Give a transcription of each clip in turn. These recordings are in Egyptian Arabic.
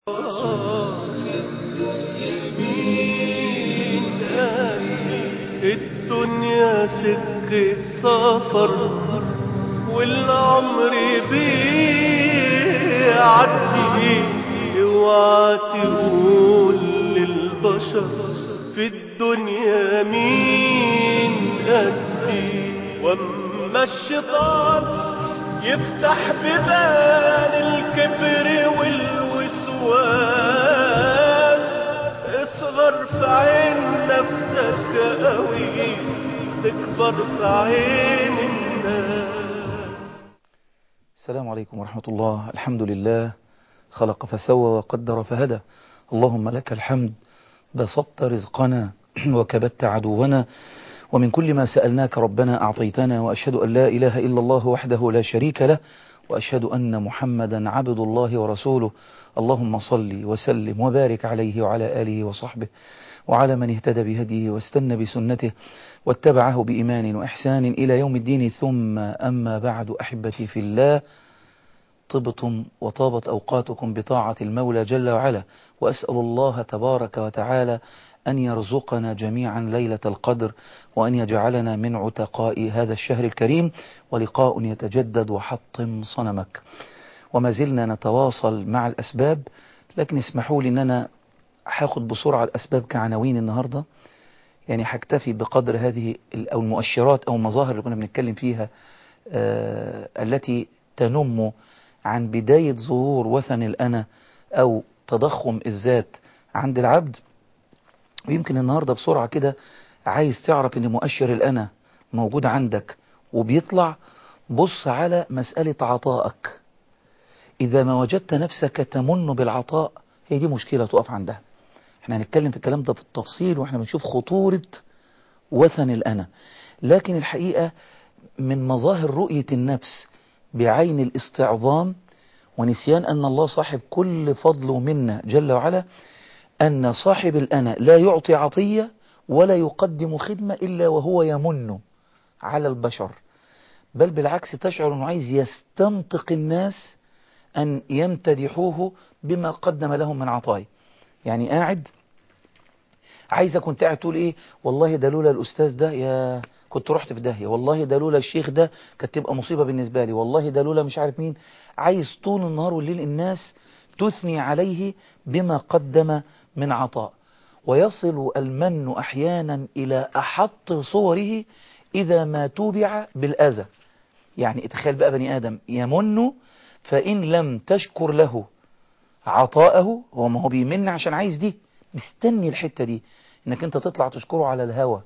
الدنيا سكة سفر والعمر بيعدي اوعى تقول للبشر في الدنيا مين قدي واما الشيطان يفتح ببان الكبر والوسواس اصغر في عين نفسك قوي تكبر في عين الناس السلام عليكم ورحمة الله الحمد لله خلق فسوى وقدر فهدى اللهم لك الحمد بسطت رزقنا وكبت عدونا ومن كل ما سألناك ربنا أعطيتنا وأشهد أن لا إله إلا الله وحده لا شريك له وأشهد أن محمدا عبد الله ورسوله اللهم صل وسلم وبارك عليه وعلى آله وصحبه وعلى من اهتدى بهديه واستنى بسنته واتبعه بإيمان وإحسان إلى يوم الدين ثم أما بعد أحبتي في الله طبتم وطابت أوقاتكم بطاعة المولى جل وعلا وأسأل الله تبارك وتعالى أن يرزقنا جميعا ليلة القدر وأن يجعلنا من عتقاء هذا الشهر الكريم ولقاء يتجدد وحطم صنمك وما زلنا نتواصل مع الأسباب لكن اسمحوا لي أن أنا هاخد بسرعة الأسباب كعناوين النهاردة يعني هكتفي بقدر هذه أو المؤشرات أو المظاهر اللي كنا بنتكلم فيها آه التي تنم عن بداية ظهور وثن الأنا أو تضخم الذات عند العبد ويمكن النهاردة بسرعة كده عايز تعرف ان مؤشر الأنا موجود عندك وبيطلع بص على مسألة عطائك إذا ما وجدت نفسك تمن بالعطاء هي دي مشكلة تقف عندها احنا هنتكلم في الكلام ده بالتفصيل واحنا بنشوف خطورة وثن الأنا لكن الحقيقة من مظاهر رؤية النفس بعين الاستعظام ونسيان أن الله صاحب كل فضل ومنة جل وعلا أن صاحب الأنا لا يعطي عطية ولا يقدم خدمة إلا وهو يمن على البشر بل بالعكس تشعر أنه عايز يستنطق الناس أن يمتدحوه بما قدم لهم من عطايا يعني قاعد عايزة كنت قاعد تقول إيه والله ده لولا الأستاذ ده يا كنت رحت في داهية والله ده لولا الشيخ ده كانت تبقى مصيبة بالنسبة لي والله ده لولا مش عارف مين عايز طول النهار والليل الناس تثني عليه بما قدم من عطاء ويصل المن أحيانا إلى أحط صوره إذا ما توبع بالأذى يعني اتخيل بقى بني آدم يمن فإن لم تشكر له عطاءه هو ما هو بيمن عشان عايز دي مستني الحتة دي انك انت تطلع تشكره على الهوى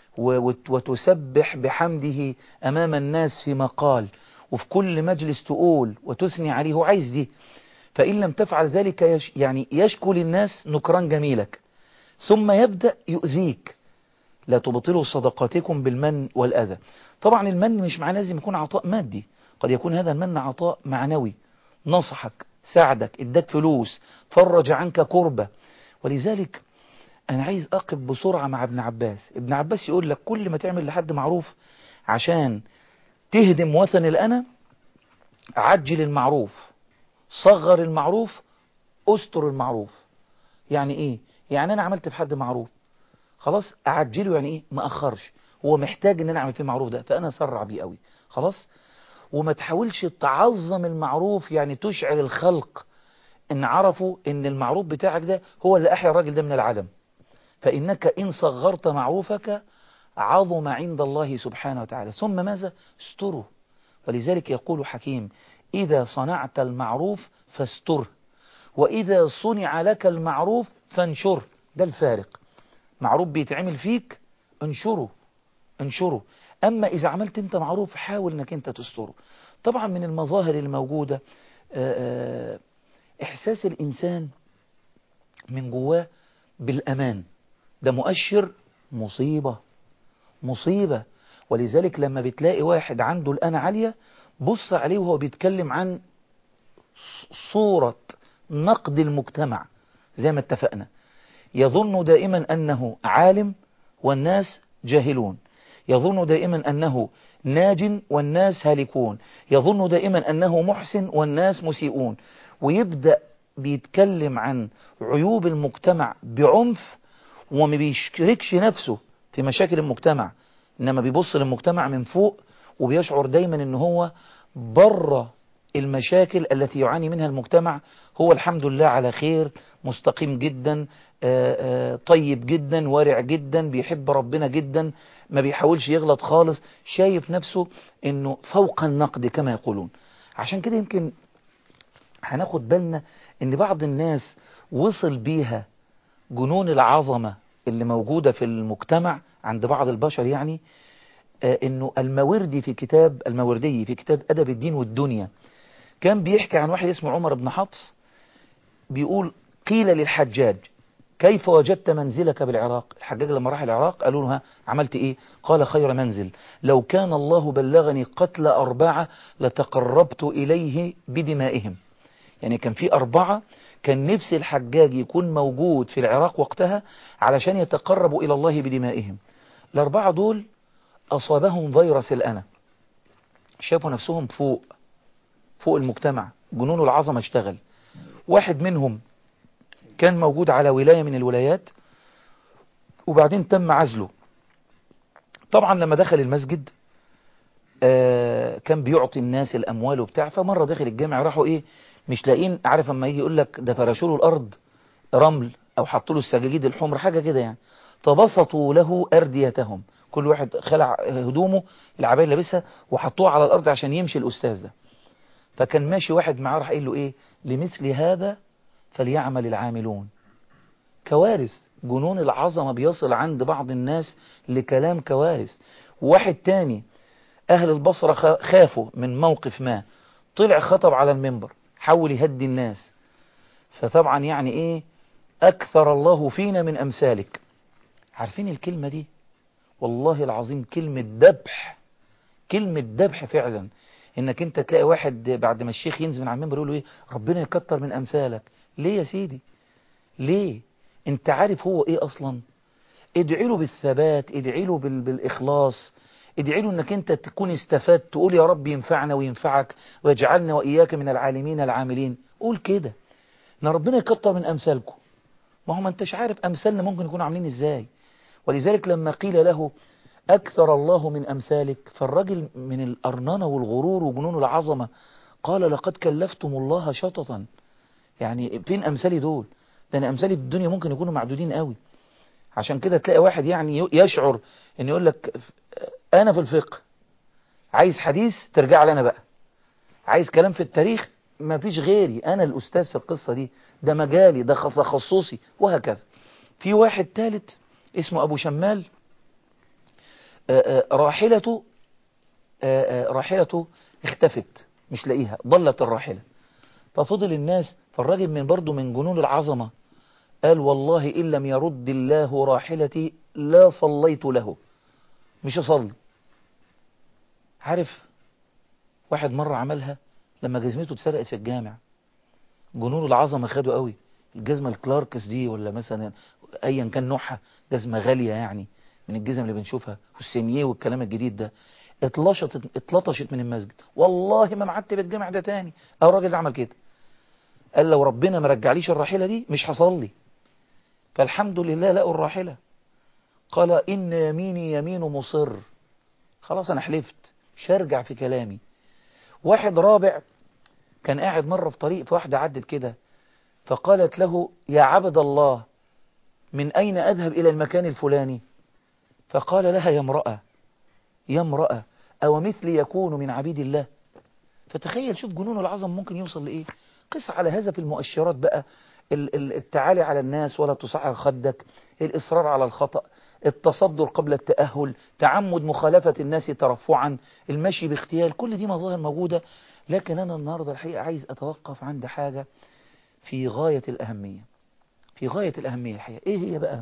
وتسبح بحمده أمام الناس في مقال وفي كل مجلس تقول وتثني عليه هو عايز دي فإن لم تفعل ذلك يش يعني يشكو للناس نكران جميلك ثم يبدأ يؤذيك لا تبطلوا صدقاتكم بالمن والأذى طبعا المن مش معناه لازم يكون عطاء مادي قد يكون هذا المن عطاء معنوي نصحك ساعدك اداك فلوس فرج عنك كربة ولذلك أنا عايز أقف بسرعة مع ابن عباس ابن عباس يقول لك كل ما تعمل لحد معروف عشان تهدم وثن الأنا عجل المعروف صغر المعروف استر المعروف يعني ايه يعني انا عملت في حد معروف خلاص اعجله يعني ايه ما اخرش هو محتاج ان انا اعمل فيه المعروف ده فانا اسرع بيه قوي خلاص وما تحاولش تعظم المعروف يعني تشعر الخلق ان عرفوا ان المعروف بتاعك ده هو اللي احيا الراجل ده من العدم فانك ان صغرت معروفك عظم عند الله سبحانه وتعالى ثم ماذا استره ولذلك يقول حكيم إذا صنعت المعروف فاستره وإذا صنع لك المعروف فانشره ده الفارق معروف بيتعمل فيك انشره انشره أما إذا عملت أنت معروف حاول أنك أنت تستره طبعا من المظاهر الموجودة إحساس الإنسان من جواه بالأمان ده مؤشر مصيبة مصيبة ولذلك لما بتلاقي واحد عنده الأنا عالية بص عليه وهو بيتكلم عن صورة نقد المجتمع زي ما اتفقنا يظن دائما أنه عالم والناس جاهلون يظن دائما أنه ناج والناس هالكون يظن دائما أنه محسن والناس مسيئون ويبدأ بيتكلم عن عيوب المجتمع بعنف وما بيشكركش نفسه في مشاكل المجتمع إنما بيبص للمجتمع من فوق وبيشعر دايما إن هو بره المشاكل التي يعاني منها المجتمع هو الحمد لله على خير مستقيم جدا طيب جدا وارع جدا بيحب ربنا جدا ما بيحاولش يغلط خالص شايف نفسه انه فوق النقد كما يقولون عشان كده يمكن هناخد بالنا ان بعض الناس وصل بيها جنون العظمة اللي موجودة في المجتمع عند بعض البشر يعني انه الماوردي في كتاب الماوردي في كتاب ادب الدين والدنيا كان بيحكي عن واحد اسمه عمر بن حفص بيقول قيل للحجاج كيف وجدت منزلك بالعراق الحجاج لما راح العراق قالوا له ها عملت ايه قال خير منزل لو كان الله بلغني قتل أربعة لتقربت إليه بدمائهم يعني كان في أربعة كان نفس الحجاج يكون موجود في العراق وقتها علشان يتقربوا إلى الله بدمائهم الأربعة دول أصابهم فيروس الأنا شافوا نفسهم فوق فوق المجتمع جنون العظمة اشتغل واحد منهم كان موجود على ولاية من الولايات وبعدين تم عزله طبعا لما دخل المسجد آه كان بيعطي الناس الأموال وبتاع فمرة داخل الجامع راحوا ايه مش لاقين عارف اما يجي يقول لك ده فرشوا له الأرض رمل أو حطوا له السجاجيد الحمر حاجة كده يعني فبسطوا له أرديتهم كل واحد خلع هدومه العباية لابسها وحطوها على الأرض عشان يمشي الأستاذ ده فكان ماشي واحد معاه راح قايل له ايه لمثل هذا فليعمل العاملون كوارث جنون العظمة بيصل عند بعض الناس لكلام كوارث واحد تاني أهل البصرة خافوا من موقف ما طلع خطب على المنبر حاول يهدي الناس فطبعا يعني ايه أكثر الله فينا من أمثالك عارفين الكلمة دي والله العظيم كلمة ذبح كلمة ذبح فعلا انك انت تلاقي واحد بعد ما الشيخ ينزل من على المنبر يقول له ايه ربنا يكتر من امثالك ليه يا سيدي ليه انت عارف هو ايه اصلا ادعي له بالثبات ادعي له بالاخلاص ادعي له انك انت تكون استفدت تقول يا رب ينفعنا وينفعك ويجعلنا واياك من العالمين العاملين قول كده ان ربنا يكتر من امثالكم ما هو ما انتش عارف امثالنا ممكن يكونوا عاملين ازاي ولذلك لما قيل له أكثر الله من أمثالك فالرجل من الأرننة والغرور وجنون العظمة قال لقد كلفتم الله شططا يعني فين أمثالي دول ده أنا أمثالي في الدنيا ممكن يكونوا معدودين قوي عشان كده تلاقي واحد يعني يشعر ان يقول لك أنا في الفقه عايز حديث ترجع لنا بقى عايز كلام في التاريخ ما فيش غيري أنا الأستاذ في القصة دي ده مجالي ده تخصصي وهكذا في واحد ثالث اسمه أبو شمال راحلته راحلته اختفت مش لاقيها ضلت الراحلة ففضل الناس فالراجل من برضه من جنون العظمة قال والله إن لم يرد الله راحلتي لا صليت له مش أصلي عارف واحد مرة عملها لما جزمته اتسرقت في الجامع جنون العظمة خدوا قوي الجزمة الكلاركس دي ولا مثلا ايا كان نوعها جزمة غالية يعني من الجزم اللي بنشوفها والسينيه والكلام الجديد ده اتلشطت اتلطشت من المسجد والله ما معدت بالجامع ده تاني او الراجل اللي عمل كده قال لو ربنا ما رجعليش الراحله دي مش هصلي فالحمد لله لقوا الراحله قال ان يميني يمين مصر خلاص انا حلفت مش هرجع في كلامي واحد رابع كان قاعد مره في طريق في واحده عدت كده فقالت له يا عبد الله من أين أذهب إلى المكان الفلاني فقال لها يا امرأة يا امرأة أو مثلي يكون من عبيد الله فتخيل شوف جنون العظم ممكن يوصل لإيه قس على هذا في المؤشرات بقى التعالي على الناس ولا تصعر خدك الإصرار على الخطأ التصدر قبل التأهل تعمد مخالفة الناس ترفعا المشي باختيال كل دي مظاهر موجودة لكن أنا النهاردة الحقيقة عايز أتوقف عند حاجة في غاية الأهمية في غاية الأهمية الحقيقة إيه هي بقى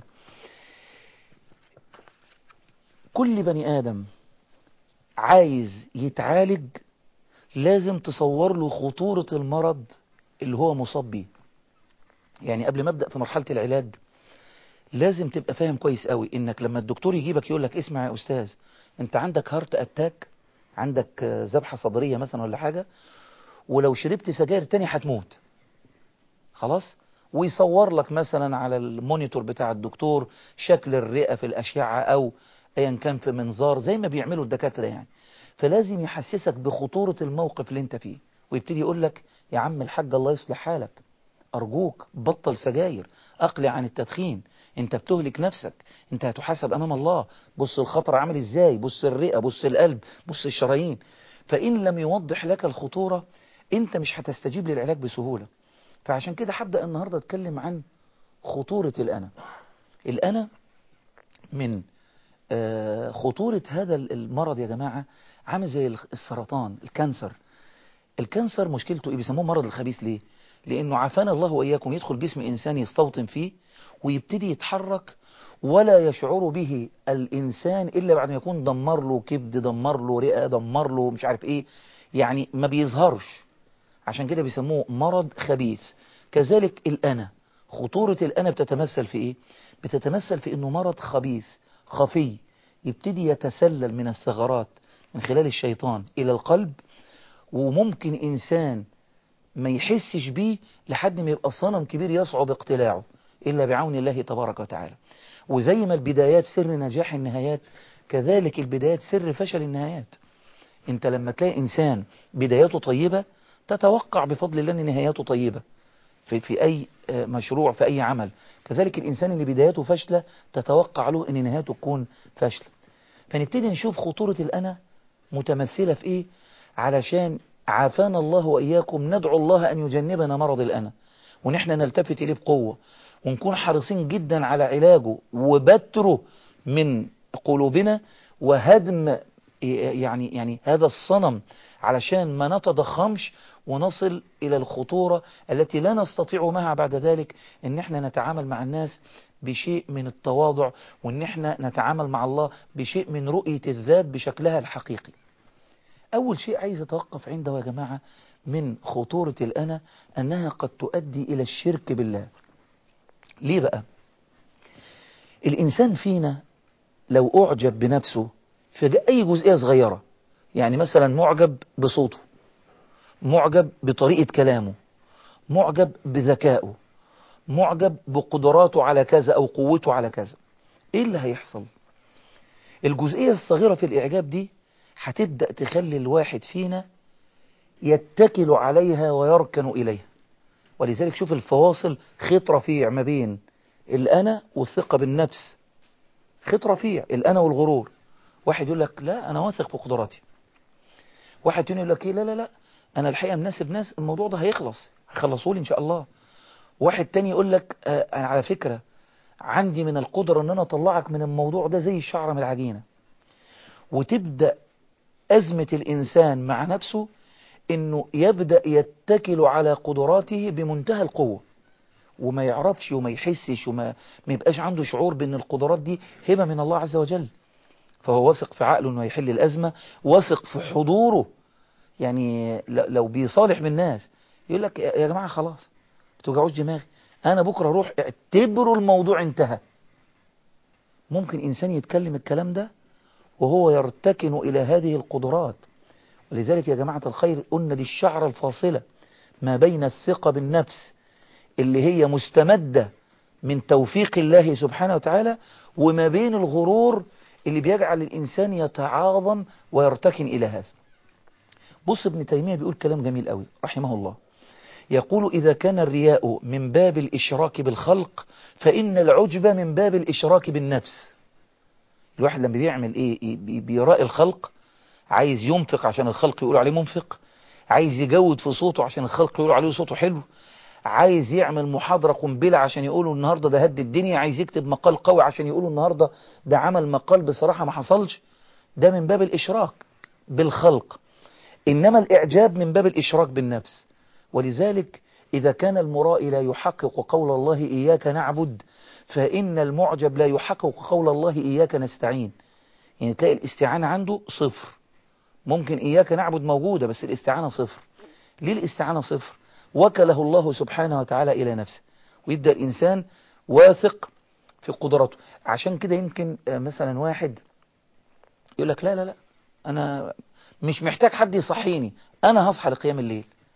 كل بني آدم عايز يتعالج لازم تصور له خطورة المرض اللي هو مصاب بيه يعني قبل ما أبدأ في مرحلة العلاج لازم تبقى فاهم كويس قوي انك لما الدكتور يجيبك يقول لك اسمع يا استاذ انت عندك هارت اتاك عندك ذبحة صدرية مثلا ولا حاجة ولو شربت سجاير تاني هتموت خلاص ويصور لك مثلا على المونيتور بتاع الدكتور شكل الرئة في الأشعة أو أيا كان في منظار زي ما بيعملوا الدكاترة يعني فلازم يحسسك بخطورة الموقف اللي انت فيه ويبتدي يقول لك يا عم الحاج الله يصلح حالك أرجوك بطل سجاير أقلع عن التدخين انت بتهلك نفسك انت هتحاسب أمام الله بص الخطر عامل ازاي بص الرئة بص القلب بص الشرايين فإن لم يوضح لك الخطورة انت مش هتستجيب للعلاج بسهولة فعشان كده هبدأ النهاردة اتكلم عن خطورة الأنا الأنا من خطورة هذا المرض يا جماعة عامل زي السرطان الكانسر الكانسر مشكلته ايه بيسموه مرض الخبيث ليه لانه عافانا الله واياكم يدخل جسم انسان يستوطن فيه ويبتدي يتحرك ولا يشعر به الانسان الا بعد ما يكون دمر له كبد دمر له رئة دمر له مش عارف ايه يعني ما بيظهرش عشان كده بيسموه مرض خبيث كذلك الأنا خطورة الأنا بتتمثل في إيه؟ بتتمثل في أنه مرض خبيث خفي يبتدي يتسلل من الثغرات من خلال الشيطان إلى القلب وممكن إنسان ما يحسش بيه لحد ما يبقى صنم كبير يصعب اقتلاعه إلا بعون الله تبارك وتعالى وزي ما البدايات سر نجاح النهايات كذلك البدايات سر فشل النهايات انت لما تلاقي إنسان بداياته طيبة تتوقع بفضل الله أن نهاياته طيبة في, في أي مشروع في أي عمل كذلك الإنسان اللي بداياته فاشلة تتوقع له أن نهايته تكون فاشلة فنبتدي نشوف خطورة الأنا متمثلة في إيه علشان عافانا الله وإياكم ندعو الله أن يجنبنا مرض الأنا ونحن نلتفت إليه بقوة ونكون حريصين جدا على علاجه وبتره من قلوبنا وهدم يعني يعني هذا الصنم علشان ما نتضخمش ونصل إلى الخطورة التي لا نستطيع معها بعد ذلك ان احنا نتعامل مع الناس بشيء من التواضع وان احنا نتعامل مع الله بشيء من رؤية الذات بشكلها الحقيقي أول شيء عايز أتوقف عنده يا جماعة من خطورة الأنا أنها قد تؤدي إلى الشرك بالله ليه بقى الإنسان فينا لو أعجب بنفسه في أي جزئية صغيرة يعني مثلا معجب بصوته معجب بطريقة كلامه معجب بذكائه معجب بقدراته على كذا أو قوته على كذا إيه اللي هيحصل الجزئية الصغيرة في الإعجاب دي هتبدأ تخلي الواحد فينا يتكل عليها ويركن إليها ولذلك شوف الفواصل خيط رفيع ما بين الأنا والثقة بالنفس خيط رفيع الأنا والغرور واحد يقول لك لا أنا واثق في قدراتي واحد تاني يقول لك إيه لا لا لا أنا الحقيقة مناسب ناس الموضوع ده هيخلص هيخلصوا لي إن شاء الله واحد تاني يقول لك آه أنا على فكرة عندي من القدرة أن أنا أطلعك من الموضوع ده زي الشعرة من العجينة وتبدأ أزمة الإنسان مع نفسه أنه يبدأ يتكل على قدراته بمنتهى القوة وما يعرفش وما يحسش وما ما يبقاش عنده شعور بأن القدرات دي هبة من الله عز وجل فهو واثق في عقله أنه يحل الأزمة واثق في حضوره يعني لو بيصالح بالناس يقول لك يا جماعة خلاص توجعوش دماغي أنا بكرة أروح اعتبروا الموضوع انتهى ممكن إنسان يتكلم الكلام ده وهو يرتكن إلى هذه القدرات ولذلك يا جماعة الخير قلنا دي الشعرة الفاصلة ما بين الثقة بالنفس اللي هي مستمدة من توفيق الله سبحانه وتعالى وما بين الغرور اللي بيجعل الإنسان يتعاظم ويرتكن إلى هذا بص ابن تيمية بيقول كلام جميل قوي رحمه الله يقول إذا كان الرياء من باب الإشراك بالخلق فإن العجب من باب الإشراك بالنفس الواحد لما بيعمل إيه بيراء الخلق عايز ينفق عشان الخلق يقول عليه منفق عايز يجود في صوته عشان الخلق يقول عليه صوته حلو عايز يعمل محاضرة قنبلة عشان يقولوا النهاردة ده هد الدنيا عايز يكتب مقال قوي عشان يقولوا النهاردة ده عمل مقال بصراحة ما حصلش ده من باب الإشراك بالخلق إنما الإعجاب من باب الإشراك بالنفس ولذلك إذا كان المرائي لا يحقق قول الله إياك نعبد فإن المعجب لا يحقق قول الله إياك نستعين يعني تلاقي الاستعانة عنده صفر ممكن إياك نعبد موجودة بس الاستعانة صفر ليه الاستعانة صفر وكله الله سبحانه وتعالى إلى نفسه ويبدأ الإنسان واثق في قدراته عشان كده يمكن مثلا واحد يقول لك لا لا لا أنا مش محتاج حد يصحيني أنا هصحى لقيام الليل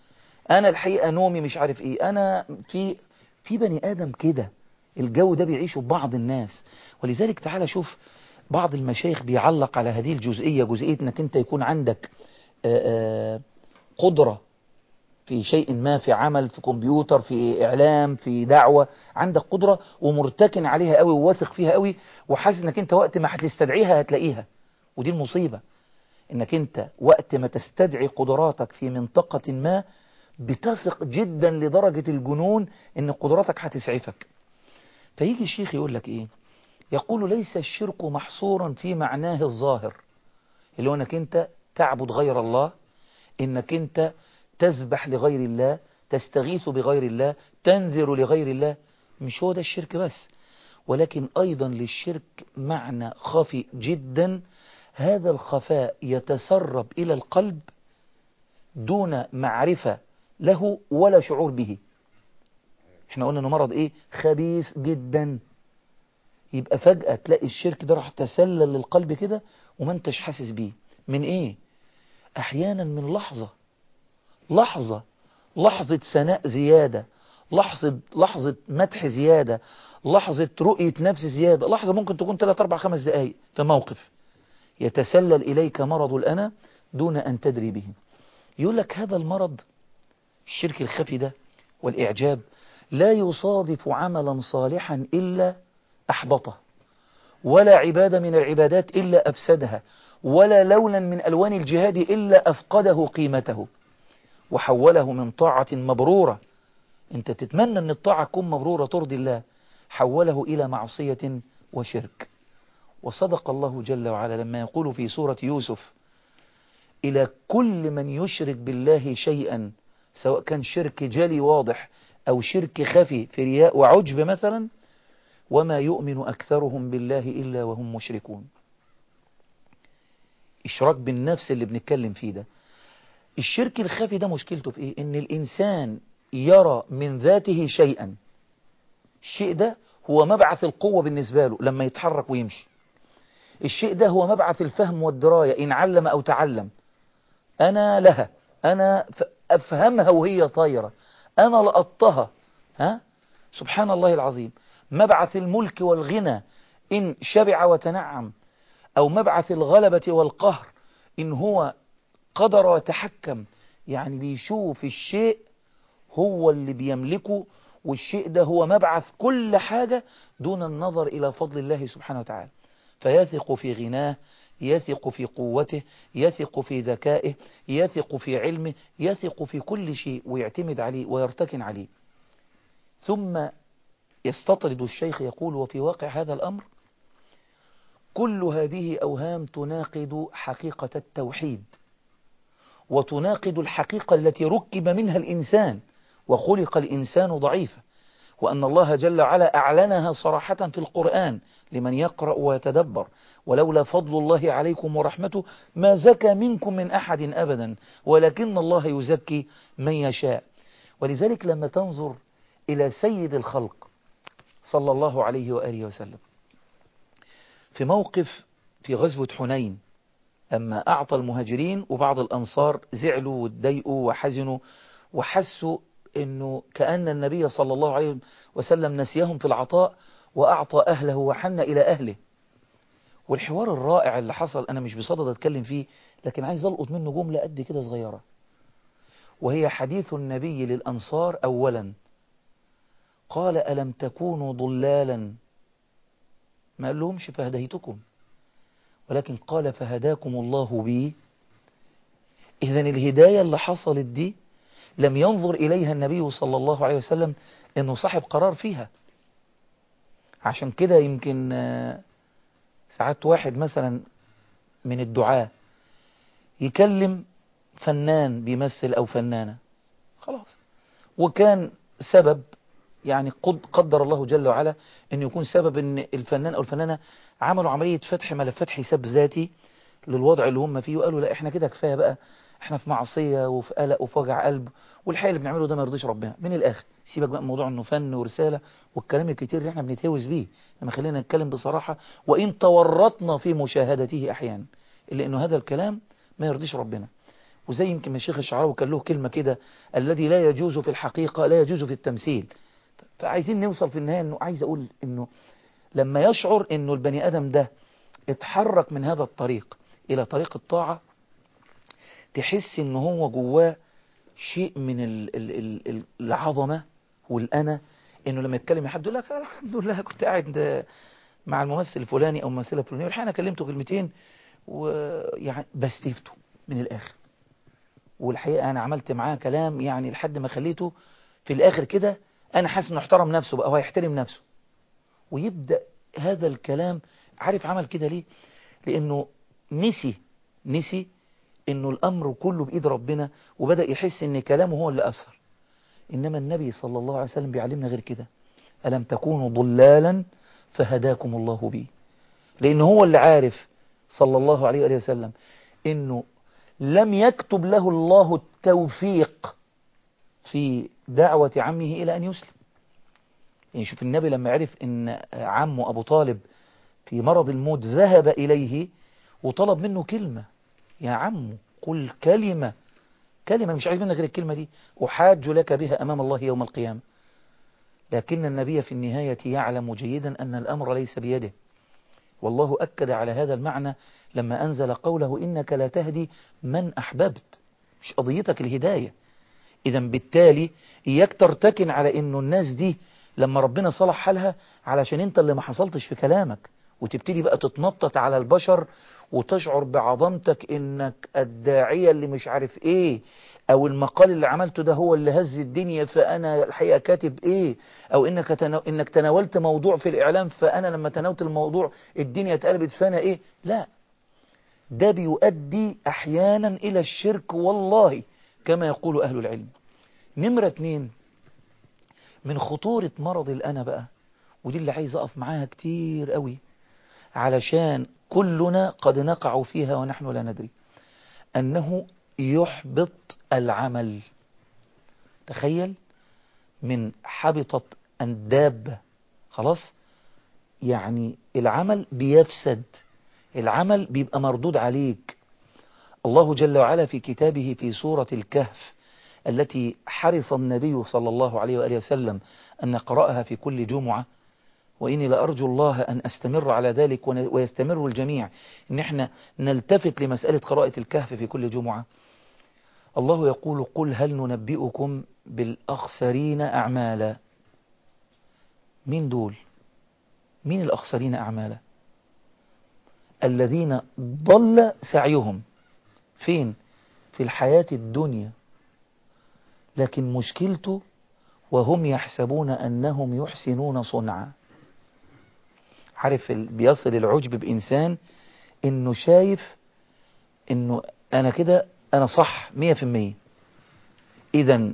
انا الحقيقة نومي مش عارف ايه انا في في بني ادم كده الجو ده بيعيشه بعض الناس ولذلك تعالى شوف بعض المشايخ بيعلق على هذه الجزئية جزئية انك انت يكون عندك آآ آآ قدرة في شيء ما في عمل في كمبيوتر في اعلام في دعوة عندك قدرة ومرتكن عليها قوي وواثق فيها قوي وحاسس انك انت وقت ما هتستدعيها هتلاقيها ودي المصيبة انك انت وقت ما تستدعي قدراتك في منطقة ما بتثق جدا لدرجة الجنون ان قدراتك هتسعفك فيجي الشيخ يقول لك ايه يقول ليس الشرك محصورا في معناه الظاهر اللي هو انك انت تعبد غير الله انك انت تسبح لغير الله تستغيث بغير الله تنذر لغير الله مش هو ده الشرك بس ولكن ايضا للشرك معنى خفي جدا هذا الخفاء يتسرب الى القلب دون معرفة له ولا شعور به احنا قلنا انه مرض ايه خبيث جدا يبقى فجأة تلاقي الشرك ده راح تسلل للقلب كده وما انتش حاسس بيه من ايه احيانا من لحظة لحظة لحظة ثناء زيادة لحظة لحظة مدح زيادة لحظة رؤية نفس زيادة لحظة ممكن تكون 3 4 5 دقائق في موقف يتسلل إليك مرض الأنا دون أن تدري به يقول لك هذا المرض الشرك الخفي ده والإعجاب لا يصادف عملا صالحا إلا أحبطه ولا عبادة من العبادات إلا أفسدها ولا لونا من ألوان الجهاد إلا أفقده قيمته وحوله من طاعة مبرورة انت تتمنى ان الطاعة تكون مبرورة ترضي الله حوله إلى معصية وشرك وصدق الله جل وعلا لما يقول في سورة يوسف إلى كل من يشرك بالله شيئا سواء كان شرك جلي واضح أو شرك خفي في رياء وعجب مثلا وما يؤمن أكثرهم بالله إلا وهم مشركون إشراك بالنفس اللي بنتكلم فيه ده الشرك الخفي ده مشكلته في إيه إن الإنسان يرى من ذاته شيئا الشيء ده هو مبعث القوة بالنسبة له لما يتحرك ويمشي الشيء ده هو مبعث الفهم والدراية إن علم أو تعلم أنا لها أنا أفهمها وهي طايرة أنا لقطها ها سبحان الله العظيم مبعث الملك والغنى إن شبع وتنعم أو مبعث الغلبة والقهر إن هو قدر وتحكم يعني بيشوف الشيء هو اللي بيملكه والشيء ده هو مبعث كل حاجة دون النظر إلى فضل الله سبحانه وتعالى فيثق في غناه يثق في قوته يثق في ذكائه يثق في علمه يثق في كل شيء ويعتمد عليه ويرتكن عليه ثم يستطرد الشيخ يقول وفي واقع هذا الأمر كل هذه أوهام تناقض حقيقة التوحيد وتناقض الحقيقة التي ركب منها الإنسان وخلق الإنسان ضعيفا وأن الله جل وعلا أعلنها صراحة في القرآن لمن يقرأ ويتدبر ولولا فضل الله عليكم ورحمته ما زكى منكم من أحد أبدا ولكن الله يزكي من يشاء ولذلك لما تنظر إلى سيد الخلق صلى الله عليه وآله وسلم في موقف في غزوة حنين أما أعطى المهاجرين وبعض الأنصار زعلوا واتضايقوا وحزنوا وحسوا أنه كأن النبي صلى الله عليه وسلم نسيهم في العطاء وأعطى أهله وحن إلى أهله والحوار الرائع اللي حصل أنا مش بصدد أتكلم فيه لكن عايز ألقط منه جملة قد كده صغيرة وهي حديث النبي للأنصار أولا قال ألم تكونوا ضلالا ما قال لهمش فهديتكم ولكن قال فهداكم الله بي إذا الهداية اللي حصلت دي لم ينظر إليها النبي صلى الله عليه وسلم أنه صاحب قرار فيها عشان كده يمكن ساعات واحد مثلا من الدعاة يكلم فنان بيمثل أو فنانة خلاص وكان سبب يعني قدر الله جل وعلا أن يكون سبب أن الفنان أو الفنانة عملوا عملية فتح ملفات حساب ذاتي للوضع اللي هم فيه وقالوا لا احنا كده كفاية بقى احنا في معصية وفي قلق وفي وجع قلب والحقيقة اللي بنعمله ده ما يرضيش ربنا من الآخر سيبك بقى من موضوع انه فن ورسالة والكلام الكتير اللي احنا بنتهوز بيه لما خلينا نتكلم بصراحة وإن تورطنا في مشاهدته أحيانا إلا أنه هذا الكلام ما يرضيش ربنا وزي يمكن من الشيخ الشعراوي كان له كلمة كده الذي لا يجوز في الحقيقة لا يجوز في التمثيل فعايزين نوصل في النهاية انه عايز اقول انه لما يشعر انه البني ادم ده اتحرك من هذا الطريق الى طريق الطاعة تحس ان هو جواه شيء من ال ال ال العظمة والأنا انه لما يتكلم حد يقول لك الحمد لله كنت قاعد مع الممثل الفلاني او الممثله الفلانيه والحقيقه انا كلمته كلمتين ويعني بستيفته من الاخر والحقيقه انا عملت معاه كلام يعني لحد ما خليته في الاخر كده انا حاسس انه احترم نفسه بقى هو يحترم نفسه ويبدا هذا الكلام عارف عمل كده ليه لانه نسي نسي انه الامر كله بايد ربنا وبدا يحس ان كلامه هو اللي اثر انما النبي صلى الله عليه وسلم بيعلمنا غير كده الم تكونوا ضلالا فهداكم الله به لان هو اللي عارف صلى الله عليه وآله وسلم انه لم يكتب له الله التوفيق في دعوة عمه الى ان يسلم يعني شوف النبي لما عرف ان عمه ابو طالب في مرض الموت ذهب اليه وطلب منه كلمة يا عم قل كلمة كلمة مش عايز منك غير الكلمة دي أحاج لك بها أمام الله يوم القيامة لكن النبي في النهاية يعلم جيدا أن الأمر ليس بيده والله أكد على هذا المعنى لما أنزل قوله إنك لا تهدي من أحببت مش قضيتك الهداية إذا بالتالي إياك ترتكن على إنه الناس دي لما ربنا صلح حالها علشان أنت اللي ما حصلتش في كلامك وتبتدي بقى تتنطط على البشر وتشعر بعظمتك انك الداعية اللي مش عارف ايه او المقال اللي عملته ده هو اللي هز الدنيا فانا الحقيقة كاتب ايه او انك تنو... انك تناولت موضوع في الاعلام فانا لما تناولت الموضوع الدنيا اتقلبت فانا ايه لا ده بيؤدي احيانا الى الشرك والله كما يقول اهل العلم نمرة اتنين من خطورة مرض الانا بقى ودي اللي عايز اقف معاها كتير قوي علشان كلنا قد نقع فيها ونحن لا ندري أنه يحبط العمل تخيل من حبطت الدابة خلاص يعني العمل بيفسد العمل بيبقى مردود عليك الله جل وعلا في كتابه في سورة الكهف التي حرص النبي صلى الله عليه وآله وسلم أن نقرأها في كل جمعة وإني لأرجو الله أن أستمر على ذلك ويستمر الجميع إن احنا نلتفت لمسألة قراءة الكهف في كل جمعة الله يقول قل هل ننبئكم بالأخسرين أعمالا مين دول مين الأخسرين أعمالا الذين ضل سعيهم فين في الحياة الدنيا لكن مشكلته وهم يحسبون أنهم يحسنون صنعا عارف بيصل العجب بإنسان إنه شايف إنه أنا كده أنا صح مية في المية إذا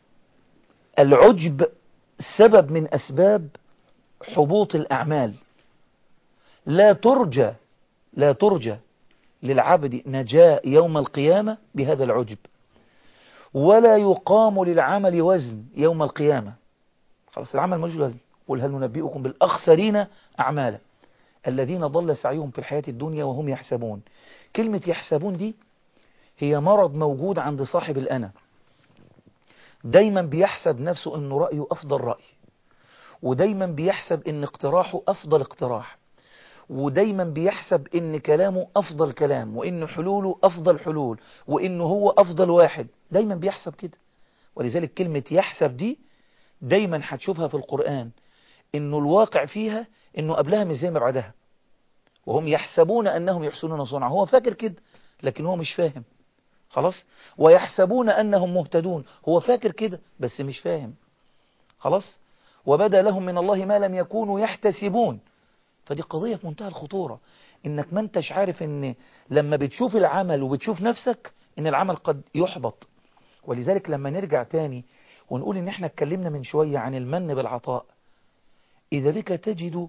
العجب سبب من أسباب حبوط الأعمال لا ترجى لا ترجى للعبد نجاة يوم القيامة بهذا العجب ولا يقام للعمل وزن يوم القيامة خلاص العمل ملوش وزن قل هل ننبئكم بالأخسرين أعمالا الذين ضل سعيهم في الحياة الدنيا وهم يحسبون كلمة يحسبون دي هي مرض موجود عند صاحب الأنا دايما بيحسب نفسه أنه رأيه أفضل رأي ودايما بيحسب أن اقتراحه أفضل اقتراح ودايما بيحسب ان كلامه افضل كلام وان حلوله افضل حلول وانه هو افضل واحد دايما بيحسب كده ولذلك كلمة يحسب دي دايما هتشوفها في القرآن انه الواقع فيها انه قبلها مش زي ما بعدها وهم يحسبون انهم يحسنون صنعا هو فاكر كده لكن هو مش فاهم خلاص ويحسبون انهم مهتدون هو فاكر كده بس مش فاهم خلاص وبدا لهم من الله ما لم يكونوا يحتسبون فدي قضية في منتهى الخطورة انك ما انتش عارف ان لما بتشوف العمل وبتشوف نفسك ان العمل قد يحبط ولذلك لما نرجع تاني ونقول ان احنا اتكلمنا من شوية عن المن بالعطاء اذا بك تجد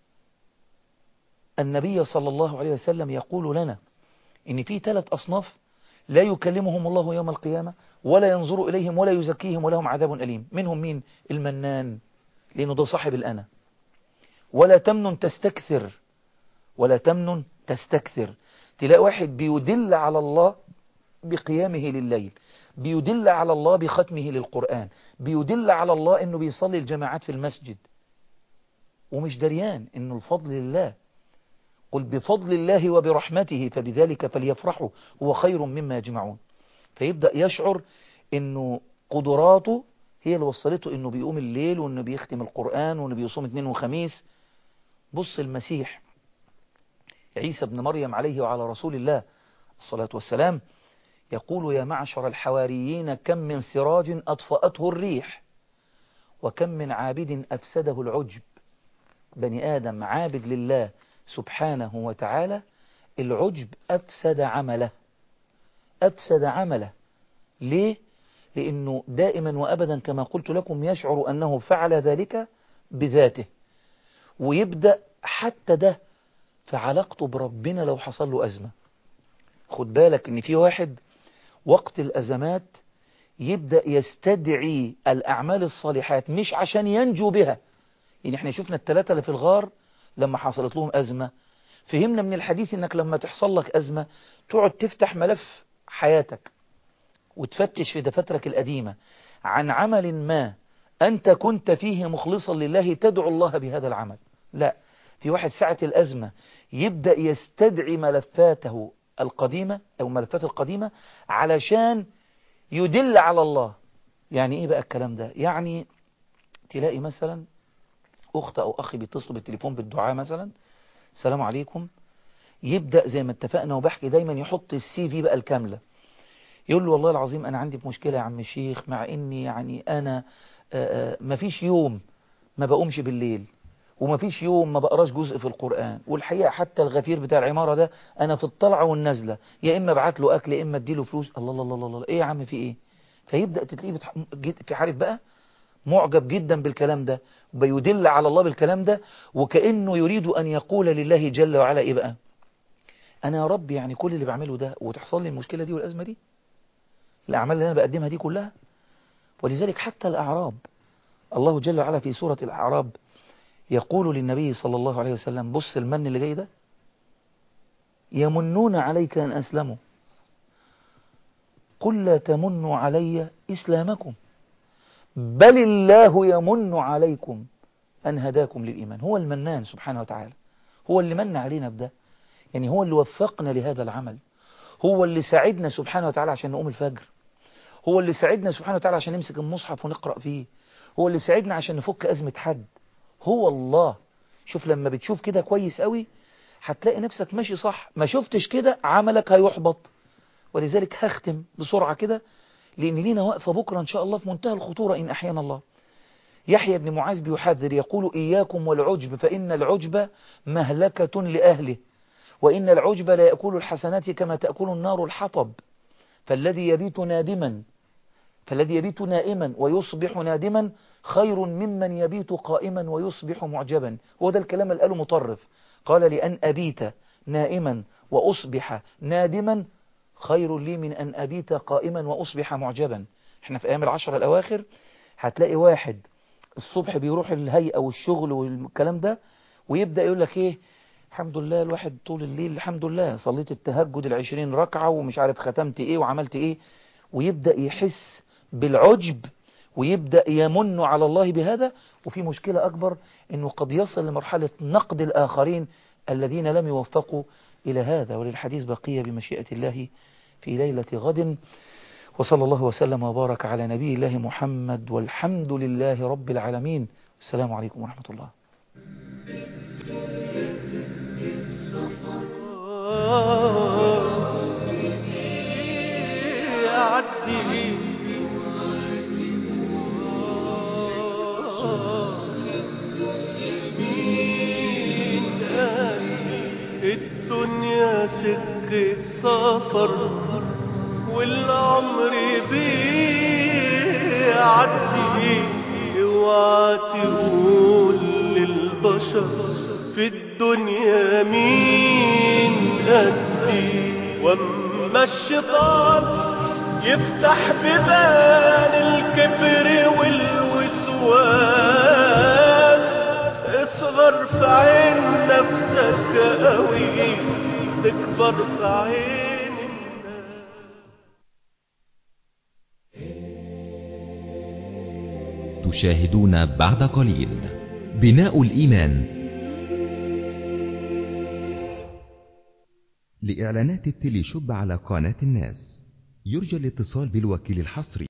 النبي صلى الله عليه وسلم يقول لنا ان في ثلاث اصناف لا يكلمهم الله يوم القيامة ولا ينظر اليهم ولا يزكيهم ولهم عذاب أليم منهم مين المنان لانه ده صاحب الأنا ولا تمنن تستكثر ولا تمنن تستكثر تلاقي واحد بيدل على الله بقيامه لليل بيدل على الله بختمه للقرآن بيدل على الله انه بيصلي الجماعات في المسجد ومش دريان انه الفضل لله قل بفضل الله وبرحمته فبذلك فليفرحوا هو خير مما يجمعون فيبدأ يشعر انه قدراته هي اللي وصلته انه بيقوم الليل وانه بيختم القرآن وانه بيصوم اثنين وخميس بص المسيح عيسى بن مريم عليه وعلى رسول الله الصلاة والسلام يقول يا معشر الحواريين كم من سراج أطفأته الريح وكم من عابد أفسده العجب بني آدم عابد لله سبحانه وتعالى العجب أفسد عمله أفسد عمله ليه؟ لأنه دائما وأبدا كما قلت لكم يشعر أنه فعل ذلك بذاته ويبدأ حتى ده في علاقته بربنا لو حصل له أزمة خد بالك ان في واحد وقت الأزمات يبدأ يستدعي الأعمال الصالحات مش عشان ينجو بها يعني احنا شفنا الثلاثة اللي في الغار لما حصلت لهم أزمة فهمنا من الحديث انك لما تحصل لك أزمة تقعد تفتح ملف حياتك وتفتش في دفاترك القديمة عن عمل ما أنت كنت فيه مخلصا لله تدعو الله بهذا العمل لا في واحد ساعة الأزمة يبدأ يستدعي ملفاته القديمة أو ملفات القديمة علشان يدل على الله يعني إيه بقى الكلام ده يعني تلاقي مثلا أخت أو أخي بيتصلوا بالتليفون بالدعاء مثلا السلام عليكم يبدأ زي ما اتفقنا وبحكي دايما يحط السي في بقى الكاملة يقول له والله العظيم أنا عندي مشكلة يا عم الشيخ مع إني يعني أنا مفيش يوم ما بقومش بالليل ومفيش يوم ما بقراش جزء في القرآن والحقيقة حتى الغفير بتاع العمارة ده أنا في الطلعة والنزلة يا إما ابعت له أكل يا إما اديله فلوس الله الله الله الله إيه يا عم في إيه فيبدأ تلاقيه بتح... في عارف بقى معجب جدا بالكلام ده وبيدل على الله بالكلام ده وكأنه يريد أن يقول لله جل وعلا إيه بقى أنا يا رب يعني كل اللي بعمله ده وتحصل لي المشكلة دي والأزمة دي الأعمال اللي أنا بقدمها دي كلها ولذلك حتى الأعراب الله جل وعلا في سورة الأعراب يقول للنبي صلى الله عليه وسلم بص المن اللي جاي ده يمنون عليك أن أسلموا قل لا تمنوا علي إسلامكم بل الله يمن عليكم أن هداكم للإيمان هو المنان سبحانه وتعالى هو اللي من علينا بده يعني هو اللي وفقنا لهذا العمل هو اللي ساعدنا سبحانه وتعالى عشان نقوم الفجر هو اللي ساعدنا سبحانه وتعالى عشان نمسك المصحف ونقرأ فيه هو اللي ساعدنا عشان نفك أزمة حد هو الله شوف لما بتشوف كده كويس قوي هتلاقي نفسك ماشي صح ما شفتش كده عملك هيحبط ولذلك هختم بسرعة كده لأن لينا وقفة بكرة إن شاء الله في منتهى الخطورة إن أحيانا الله يحيى بن معاذ بيحذر يقول إياكم والعجب فإن العجب مهلكة لأهله وإن العجب لا يأكل الحسنات كما تأكل النار الحطب فالذي يبيت نادما فالذي يبيت نائما ويصبح نادما خير ممن يبيت قائما ويصبح معجبا هو ده الكلام اللي قاله مطرف قال لأن أبيت نائما وأصبح نادما خير لي من أن أبيت قائما وأصبح معجبا احنا في أيام العشر الأواخر هتلاقي واحد الصبح بيروح الهيئة والشغل والكلام ده ويبدأ يقول لك ايه الحمد لله الواحد طول الليل الحمد لله صليت التهجد العشرين ركعة ومش عارف ختمت ايه وعملت ايه ويبدأ يحس بالعجب ويبدأ يمن على الله بهذا وفي مشكلة أكبر أنه قد يصل لمرحلة نقد الآخرين الذين لم يوفقوا إلى هذا وللحديث بقية بمشيئة الله في ليلة غد وصلى الله وسلم وبارك على نبي الله محمد والحمد لله رب العالمين السلام عليكم ورحمة الله يعدي مين قال الدنيا سكة سفر والعمر بيعدي اوعى تقول للبشر في الدنيا مين قدي واما الشيطان يفتح ببان الكبر والوسواس اصغر في عين نفسك قوي تكبر في عين تشاهدون بعد قليل بناء الإيمان لإعلانات التليشوب على قناة الناس يرجى الاتصال بالوكيل الحصري